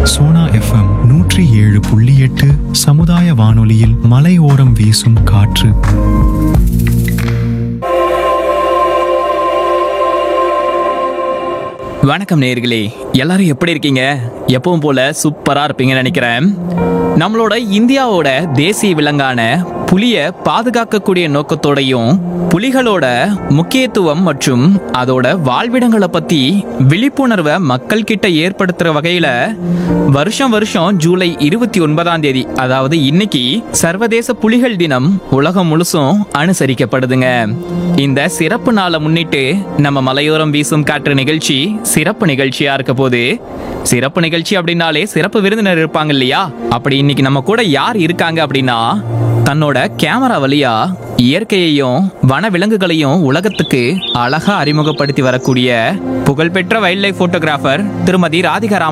Sona FM நூற்றி ஏழு புள்ளி எட்டு சமுதாய வானொலியில் மலையோரம் வீசும் காற்று வணக்கம் நேயர்களே எல்லாரும் எப்படி இருக்கீங்க எப்பவும் போல சூப்பரா இருப்பீங்கன்னு நினைக்கிறேன் நம்மளோட இந்தியாவோட தேசிய விலங்கான புலிய பாதுகாக்கக்கூடிய நோக்கத்தோடையும் புலிகளோட முக்கியத்துவம் மற்றும் அதோட வாழ்விடங்களை பத்தி விழிப்புணர்வை மக்கள் கிட்ட ஏற்படுத்துற வகையில வருஷம் வருஷம் ஜூலை இருபத்தி ஒன்பதாம் தேதி அதாவது இன்னைக்கு சர்வதேச புலிகள் தினம் உலகம் முழுசும் அனுசரிக்கப்படுதுங்க இந்த சிறப்பு நாளை முன்னிட்டு நம்ம மலையோரம் வீசும் காற்று நிகழ்ச்சி சிறப்பு நிகழ்ச்சியா இருக்க போது சிறப்பு நிகழ்ச்சி அப்படின்னாலே சிறப்பு விருந்தினர் இருப்பாங்க இல்லையா அப்படி இன்னைக்கு நம்ம கூட யார் இருக்காங்க அப்படின்னா தன்னோட கேமரா வழியா இயற்கையையும் வன விலங்குகளையும் உலகத்துக்கு அழகா அறிமுகப்படுத்தி வரக்கூடிய புகழ்பெற்ற வைல்ட் லைஃப் போட்டோகிராஃபர் திருமதி ராதிகா ராமன்